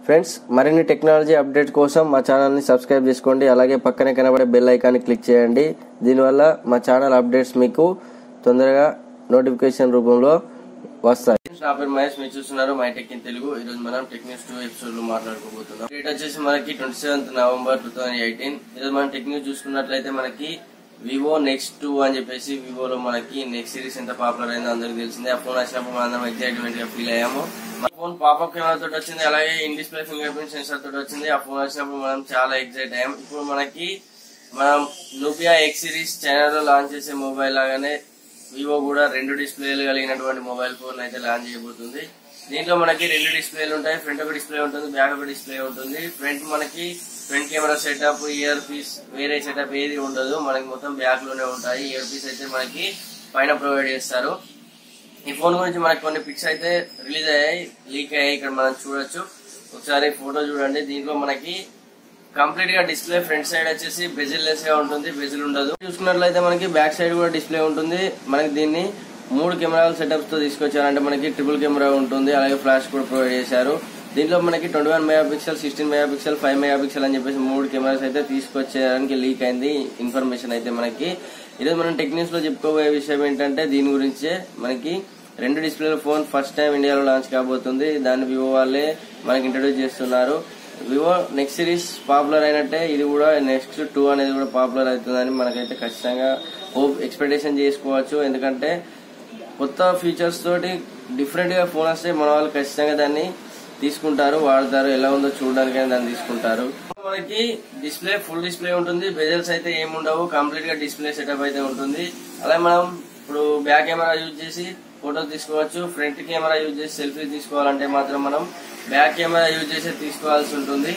friends మరిన్ని technology update కోసం మా ఛానల్ని సబ్స్క్రైబ్ చేసుకోండి అలాగే పక్కనే కనబడే బెల్ ఐకాన్ని క్లిక్ చేయండి దీనివల్ల మా ఛానల్ అప్డేట్స్ మీకు తొందరగా నోటిఫికేషన్ రూపంలో వస్తాయి నా పేరు మహేష్ మీరు చూస్తున్నారు మై టెక్ ఇన్ తెలుగు ఈ రోజు మనం టెక్ న్యూస్ టూ ఎపిసోడ్ లో మాట్లాడుకోబోతున్నాం డేట్ వచ్చేసి మనకి twenty seventh November two thousand eighteen ఈరోజు మనం టెక్ న్యూస్ చూసుకున్నట్లయితే మనకి వివో నెక్స్ట్ టూ అని చెప్పేసి వివోలో మనకి నెక్స్ట్ సిరీస్ ఎంత పాపులర్ అయిందో అందరికి తెలిసిందే ఆ ఫోన్ వచ్చినప్పుడు మనందరం ఎగ్జైట్మెంట్ గా ఫీల్ అయ్యాము మన ఫోన్ పాపప్ కెమెరా తోటి వచ్చింది అలాగే in display finger print sensor తోటి వచ్చింది ఆ ఫోన్ వచ్చినప్పుడు మనం చాలా ఎగ్జైట్ అయ్యాం ఇప్పుడు మనకి మనం నూపియా ఎక్స్ సిరీస్ చైనా లో లాంచ్ చేసే మొబైల్ లాగానే వివో కూడా రెండు డిస్ప్లేలు కలిగినటువంటి మొబైల్ ఫోన్ అయితే లాంచ్ చేయబోతుంది దీంట్లో మనకి రెండు డిస్ప్లేలు ఉంటాయి ఫ్రంట్ ఒక డిస్ప్లే ఉంటుంది బ్యాక్ ఒక డిస్ప్లే ఉంటుంది ఫ్రంట్ మనకి front camera setup earpiece వేరే సెటప్ ఏది ఉండదు మనకి మొత్తం బ్యాక్ లోనే ఉంటాయి ఇయర్ పీస్ అయితే మనకి పైన ప్రొవైడ్ చేస్తారు ఈ ఫోన్ గురించి మనకి కొన్ని పిక్స్ అయితే రిలీజ్ అయ్యాయి లీక్ అయ్యాయి ఇక్కడ మనం చూడొచ్చు ఒకసారి ఫోటో చూడండి దీంట్లో మనకి కంప్లీట్ గా డిస్ప్లే ఫ్రంట్ సైడ్ వచ్చేసి బెజిల్ లెస్ గా ఉంటుంది బెజిల్ ఉండదు చూసుకున్నట్లయితే మనకి బ్యాక్ సైడ్ కూడా డిస్ప్లే ఉంటుంది మనకి దీన్ని మూడు కెమెరాల సెటప్స్ తో తీసుకొచ్చారు అంటే మనకి ట్రిపుల్ కెమెరా ఉంటుంది అలాగే ఫ్లాష్ కూడా ప్రొవైడ్ చేశారు దీంట్లో మనకి twenty one megapixel sixteen megapixel five megapixel అని చెప్పేసి మూడు కెమెరాస్ అయితే తీసుకొచ్చేయడానికి లీక్ అయింది ఇన్ఫర్మేషన్ అయితే మనకి ఈరోజు మనం టెక్నిక్స్ లో చెప్పుకోబోయే విషయం ఏంటంటే దీని గురించే మనకి రెండు డిస్ప్లేల ఫోన్ ఫస్ట్ టైం ఇండియాలో లాంచ్ కాబోతుంది దాన్ని వివో వాళ్ళే మనకి ఇంట్రడ్యూస్ చేస్తున్నారు వివో నెక్స్ట్ సిరీస్ పాపులర్ అయినట్టే ఇది కూడా నెక్స్ట్ టూ అనేది కూడా పాపులర్ అవుతుందని మనకైతే ఖచ్చితంగా హోప్ ఎక్స్పెక్టేషన్ చేసుకోవచ్చు ఎందుకంటే కొత్త ఫీచర్స్ తోటి డిఫరెంట్ గా ఫోన్ వస్తే మన వాళ్ళు ఖచ్చితంగా దాన్ని తీసుకుంటారు వాడతారు ఎలా ఉందో చూడడానికి దాన్ని తీసుకుంటారు మనకి డిస్ప్లే ఫుల్ డిస్ప్లే ఉంటుంది బెజల్స్ అయితే ఏముండవు కంప్లీట్ గా డిస్ప్లే సెటప్ అయితే ఉంటుంది అలాగే మనం ఇప్పుడు బ్యాక్ కెమెరా యూజ్ చేసి ఫోటోస్ తీసుకోవచ్చు ఫ్రంట్ కెమెరా యూజ్ చేసి సెల్ఫీ తీసుకోవాలంటే మాత్రం మనం బ్యాక్ కెమెరా యూజ్ చేసి తీసుకోవాల్సి ఉంటుంది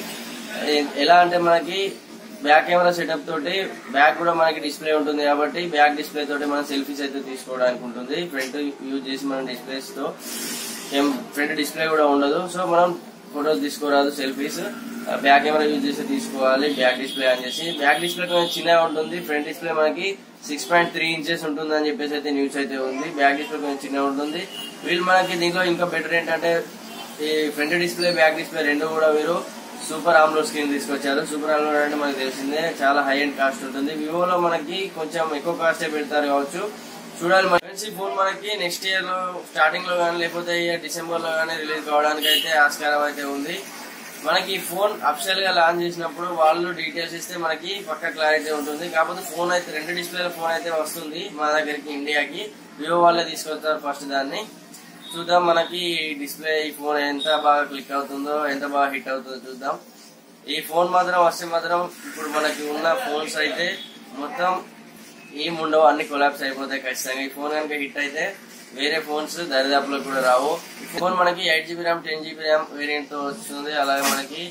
ఎ- ఎలా అంటే మనకి బ్యాక్ కెమెరా సెటప్ తోటి బ్యాక్ కూడా మనకి డిస్ప్లే ఉంటుంది కాబట్టి బ్యాక్ డిస్ప్లే తోటి మనం సెల్ఫీస్ అయితే తీసుకోవడానికి ఉంటుంది ఫ్రంట్ యూజ్ చేసి మనం డిస్ప్లేస్ తో ఏం ఫ్రంట్ డిస్ప్లే కూడా ఉండదు సో మనం ఫొటోస్ తీసుకోరాదు సెల్ఫీస్ బ్యాక్ కెమెరా యూజ్ చేసి తీసుకోవాలి బ్యాక్ డిస్ప్లే అని చేసి బ్యాక్ డిస్ప్లే కొంచెం చిన్నగా ఉంటుంది ఫ్రంట్ డిస్ప్లే మనకి సిక్స్ పాయింట్ త్రీ ఇంచెస్ ఉంటుంది అని చెప్పేసి అయితే న్యూస్ అయితే ఉంది బ్యాక్ డిస్ప్లే కొంచెం చిన్నగా ఉంటుంది వీళ్ళు మనకి దీంట్లో ఇంకా బెటర్ ఏంటంటే ఈ ఫ్రంట్ డిస్ప్లే బ్యాక్ డిస్ప్లే రెండు కూడా వీరు సూపర్ ఆమ్లో స్క్రీన్ తీసుకొచ్చారు సూపర్ ఆమ్లో అంటే మనకు తెలిసిందే చాలా హై అండ్ కాస్ట్ ఉంటుంది వివోలో మనకి కొంచెం ఎక్కువ కాస్టే పెడతారు కావచ్చు చూడాలి మన ఫ్రెండ్స్ ఈ ఫోన్ మనకి నెక్స్ట్ ఇయర్ లో స్టార్టింగ్ లో కానీ లేకపోతే ఈ ఇయర్ డిసెంబర్ లో కానీ రిలీజ్ కావడానికి అయితే ఆస్కారం అయితే ఉంది మనకి ఈ ఫోన్ అఫిషియల్ గా లాంచ్ చేసినప్పుడు వాళ్ళు డీటెయిల్స్ ఇస్తే మనకి పక్క క్లారిటీ ఉంటుంది కాకపోతే ఫోన్ అయితే రెండు డిస్ప్లేల ఫోన్ అయితే వస్తుంది మా దగ్గరికి ఇండియాకి వివో వాళ్ళే తీసుకొస్తారు ఫస్ట్ దాన్ని చూద్దాం మనకి డిస్ప్లే ఈ ఫోన్ ఎంత బాగా క్లిక్ అవుతుందో ఎంత బాగా హిట్ అవుతుందో చూద్దాం ఈ ఫోన్ మాత్రం వస్తే మాత్రం ఇప్పుడు మనకి ఉన్న ఫోన్స్ అయితే మొత్తం ఏం ఉండవు అన్ని కొలాప్స్ అయిపోతాయి ఖచ్చితంగా ఈ ఫోన్ కనుక హిట్ అయితే వేరే ఫోన్స్ దరిదాపులో కూడా రావు ఈ ఫోన్ మనకి eight GB RAM ten GB RAM variant తో వస్తుంది అలాగే మనకి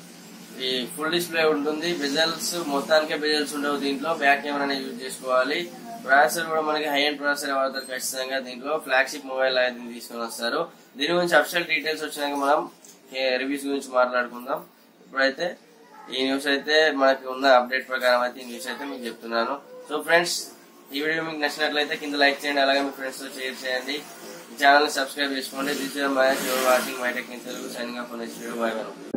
ఈ ఫుల్ డిస్ప్లే ఉంటుంది బెజల్స్ మొత్తానికే బెజల్స్ ఉండవు దీంట్లో బ్యాక్ కెమెరాని యూజ్ చేసుకోవాలి ప్రాసెసర్ కూడా మనకి హై అండ్ ప్రాసెసర్ వాడతారు ఖచ్చితంగా దీంట్లో ఫ్లాగ్షిప్ మొబైల్ అయితే తీసుకొని వస్తారు దీని గురించి అఫిషియల్ డీటెయిల్స్ వచ్చినాక మనం రివ్యూస్ గురించి మాట్లాడుకుందాం ఇప్పుడైతే ఈ న్యూస్ అయితే మనకి ఉన్న అప్డేట్ ప్రకారం అయితే ఈ న్యూస్ అయితే మీకు చెప్తున్నాను సో ఫ్రెండ్స్ ఈ వీడియో మీకు నచ్చినట్లయితే కింద లైక్ చేయండి అలాగే మీ ఫ్రెండ్స్ తో షేర్ చేయండి ఈ ఛానల్ ని సబ్స్క్రైబ్ చేసుకోండి this my watching my tech Telugu signing off next video by